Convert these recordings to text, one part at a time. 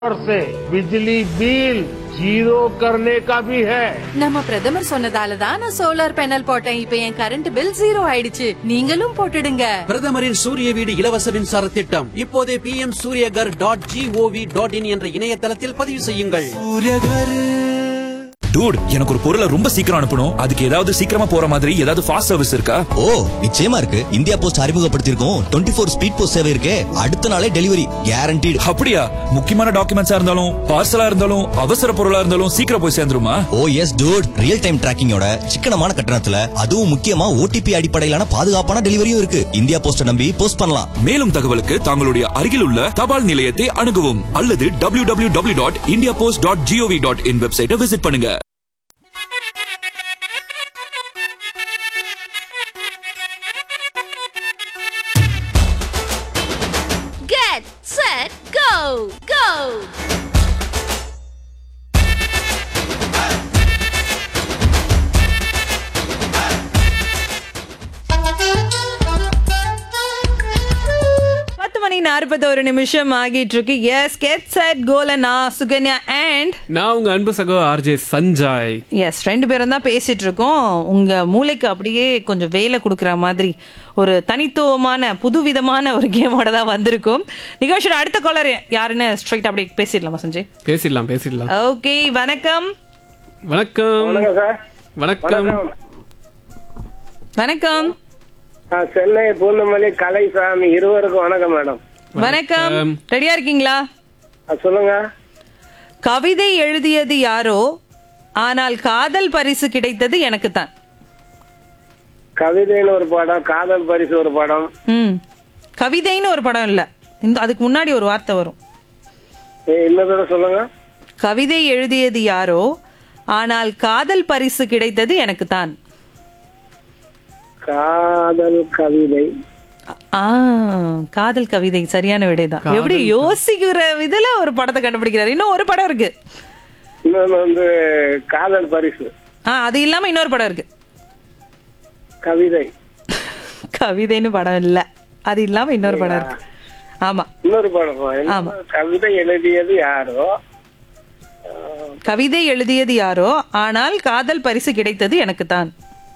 और से बिजली बिल जीरो करने का भी है நம்ம பிரதமர் சொன்னதால தான் நான் சோலார் பேனல் போட்டேன் இப்ப என் கரண்ட் பில் ஜீரோ ஆயிடுச்சு நீங்களும் போட்டுடுங்க பிரதமரின் சூரிய வீடு இலவச மின்சார திட்டம் இப்போதே P M Suryaghar dot GOV dot in என்ற இணையதளத்தில் பதிவு செய்யுங்கள் டூட் எனக்கு ஒரு பொருளை ரொம்ப சீக்கிரம் அனுப்பணும் அதுக்கு ஏதாவது சீக்கிரமா போற மாதிரி ஏதாவது ஃபாஸ்ட் சர்வீஸ் இருக்கா ஓ நிச்சயமா இருக்கு இந்தியா போஸ்ட் அறிமுகப்படுத்தியிருக்கோம் டுவெண்ட்டி ஃபோர் ஸ்பீட் போஸ்ட் சேவை இருக்கே அடுத்த நாளே டெலிவரி கேரண்டீடு அப்படியா முக்கியமான டாக்குமெண்ட்ஸா இருந்தாலும் பார்சலா இருந்தாலும் அவசர பொருளா இருந்தாலும் சீக்கிரம் போய் சேர்ந்துருமா ஓ எஸ் டூட் ரியல் டைம் டிராக்கிங்கோட சிக்கனமான கட்டணத்துல அதுவும் முக்கியமா ஓடிபி அடிப்படையிலான பாதுகாப்பான டெலிவரியும் இருக்கு இந்தியா போஸ்ட நம்பி போஸ்ட் பண்ணலாம் மேலும் தகவலுக்கு தங்களுடைய அருகில் உள்ள தபால் நிலையத்தை அணுகவும் அல்லது W W W dot India post dot GOV dot in வெப்சைட்டை விசிட் பண்ணுங்க Get set go go பத்து மணி நாற்பத்தோரு நிமிஷம் ஆகிட்டு இருக்கு எஸ் கெட் செட் கோல நான் சுகன்யா அண்ட் நான் உங்க அன்பு சகோ ஆர்ஜே சஞ்சய் எஸ் ரெண்டு பேரும் தான் பேசிட்டு இருக்கோம் உங்க மூளைக்கு அப்படியே கொஞ்சம் வேலை கொடுக்குற மாதிரி ஒரு தனித்துவமான புதுவிதமான ஒரு கேமோட தான் வந்திருக்கும் நிகழ்ச்சியோட அடுத்த காலர் யாருன்னு ஸ்ட்ரைட் அப்படியே பேசிடலாமா சஞ்சய் பேசிடலாம் பேசிடலாம் ஓகே வணக்கம் வணக்கம் வணக்கம் வணக்கம் ஆ, சென்னை பூந்தமல்லி கலைசாமி இருவருக்கும் வணக்கம் மேடம் வணக்கம் வணக்கம். ரெடியா இருக்கீங்களா ஆ, சொல்லுங்க கவிதை எழுதியது யாரோ ஆனால் காதல் பரிசு கிடைத்தது எனக்கு தான் கவிதைன்னு ஒரு படம் காதல் பரிசு ஒரு படம் ம் கவிதைன்னு ஒரு படம் இல்ல இந்த அதுக்கு முன்னாடி ஒரு வார்த்தை வரும் ஏ, இன்னொரு சொல்லுங்க கவிதை எழுதியது யாரோ ஆனால் காதல் பரிசு கிடைத்தது எனக்கு தான் காதல் கவிதை ஆ காதல் கவிதை சரியான விடைதான் எப்படி யோசிக்கிற இதுல ஒரு படத்தை கண்டுபிடிக்கிறாரு இன்னும் ஒரு படம் இருக்கு இன்னொன்னு வந்து காதல் பரிசு ஆ அது இல்லாம இன்னொரு படம் இருக்கு கவிதை கவிதைன்னு படம் இல்ல அது இல்லாம இன்னொரு படம் இருக்கு ஆமா இன்னொரு படம் என்ன? ஆமா. கவிதை எழுதியது யாரோ கவிதை எழுதியது யாரோ ஆனால் காதல் பரிசு கிடைத்தது எனக்கு தான்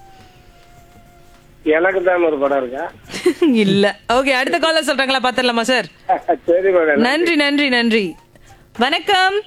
எனக்கு தான் ஒரு படம் இருக்கா இல்ல ஓகே அடுத்த காலர் சொல்றாங்களா பாத்திரலாமா சார் சரி மேடம் நன்றி நன்றி நன்றி வணக்கம்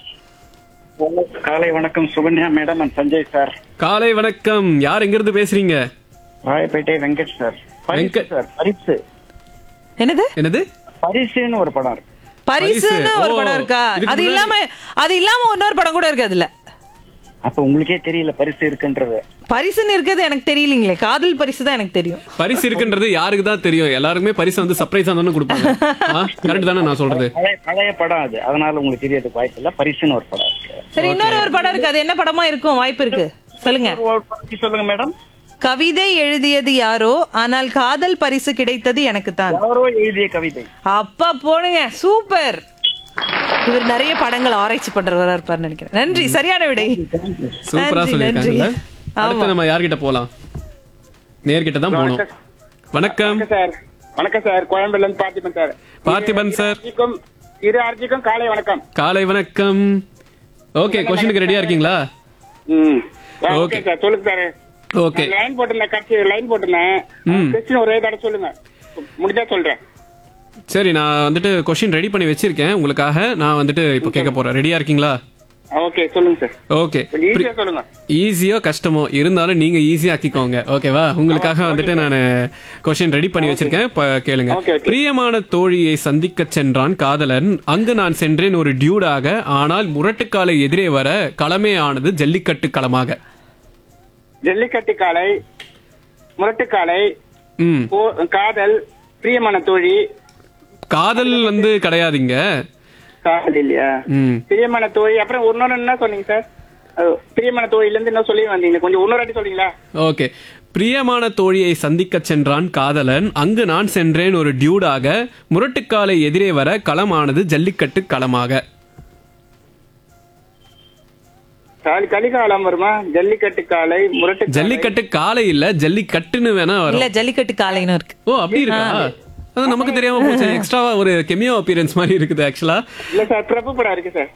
காலை வணக்கம் Sukanya madam and Sanjay sir காலை வணக்கம் யார் எங்க இருந்து பேசுறீங்க ராயப்பேட்டை வெங்கட் சார் பரிசு வெங்கட். சார் பரிசு என்னது என்னது பரிசுன்னு ஒரு படம் இருக்கு பரிசுன்னு ஒரு ஓ, படம் இருக்கா இதுக்கு அது இல்லாம அது இல்லாம இன்னொரு படம் கூட இருக்கு அதுல அப்ப உங்களுக்கே தெரியல பரிசு இருக்குன்றது பரிசுன்னு இருக்கிறது எனக்கு தெரியலீங்களே காதல் பரிசு தான் எனக்கு தெரியும் பரிசு இருக்குன்றது யாருக்கு தான் தெரியும் எல்லாருக்குமே பரிசு வந்து சர்ப்ரைஸா தானே கொடுப்பாங்க கரெக்ட் தானே நான் சொல்றது பழைய பழைய படம் அது அதனால உங்களுக்கு தெரியறதுக்கு வாய்ப்பு இல்ல பரிசுன்னு ஒரு படம் இருக்கு சரி இன்னொரு ஒரு படம் இருக்கு அது என்ன படமா இருக்கும் வாய்ப்பு இருக்கு சொல்லுங்க ஒரு பத்தி சொல்லுங்க மேடம் கவிதை எழுதியது யாரோ ஆனால் காதல் பரிசு கிடைத்தது எனக்கு தான் யாரோ எழுதிய கவிதை அப்பா போடுங்க சூப்பர் இவர் நிறைய படங்கள் ஆராய்ச்சி பண்றவரா இருப்பார் நினைக்கிறேன் நன்றி சரியான விடை சூப்பரா நன்றி, சொல்லியிருக்காங்கல்ல நன்றி. அடுத்து ஆமா. நம்ம யார்கிட்ட போலாம் நேர்கிட்ட தான் போகணும் வணக்கம் சார் வணக்கம் சார் கோயம்புல இருந்து பார்த்திபன் சார் பார்த்திபன் சார் ஆர்ஜிக்கும் இரு ஆர்ஜிக்கும் காலை வணக்கம் காலை வணக்கம் ஓகே கொஸ்டினுக்கு ரெடியா இருக்கீங்களா ம் Okay. ஓகே சார் சொல்லுங்க சார் ஓகே லைன் போட்டிருந்தேன் கட்சி லைன் போட்டிருந்தேன் ம். கொஸ்டின் ஒரே தடவை சொல்லுங்க முடிஞ்சா சொல்றேன் சரி நான் வந்துட்டு கொஸ்டின் ரெடி பண்ணி வச்சிருக்கேன் உங்களுக்காக நான் வந்துட்டு இப்போ கேட்க போறேன் ரெடியா இருக்கீங்களா ஓகே சொல்லுங்க சார் ஓகே கொஞ்சம் ஈஸியா சொல்லுங்க ஈஸியோ கஷ்டமோ இருந்தாலும் நீங்க ஈஸியா ஆக்கிக்கோங்க ஓகேவா உங்களுக்காக வந்துட்டு நான் கொஸ்டின் ரெடி பண்ணி வச்சிருக்கேன் இப்ப கேளுங்க Okay, okay. பிரியமான தோழியை சந்திக்க சென்றான் காதலன் அங்கு நான் சென்றேன் ஒரு டியூடாக ஆனால் முரட்டுக்காலை எதிரே வர களமே ஆனது ஜல்லிக்கட்டு களமாக ஜல்லிக்கட்டு காலை முரட்டுக்காலை ம் போ- காதல் பிரியமான தோழி காதல் வந்து கிடையாதுங்க காதல் இல்லையா ம் பிரியமான தோழி அப்புறம் இன்னொரு என்ன சொன்னீங்க சார் அது, பிரியமான தோழில இருந்து என்ன சொல்லி வந்தீங்க கொஞ்சம் இன்னொரு வாட்டி சொல்றீங்களா ஓகே பிரியமான தோழியை சந்திக்க சென்றான் காதலன் அங்கு நான் சென்றேன் ஒரு டியூடாக முரட்டுக்காலை எதிரே வர களமானது ஜல்லிக்கட்டு களமாக காலி கலிகாலம் வருமா ஜல்லிக்கட்டு காலை முரட்டு ஜல்லிக்கட்டு காலை இல்ல ஜல்லிக்கட்டுன்னு வேணா இல்ல வரும் ஜல்லிக்கட்டு காலைன்னு இருக்கு ஓ அப்படி இருக்கா அது நமக்கு தெரியாம போச்சு எக்ஸ்ட்ராவா ஒரு கெமியோ அப்பியரன்ஸ் மாதிரி இருக்குது ஆக்சுவலா இல்ல சார் பிரபு படம் இருக்கு சார்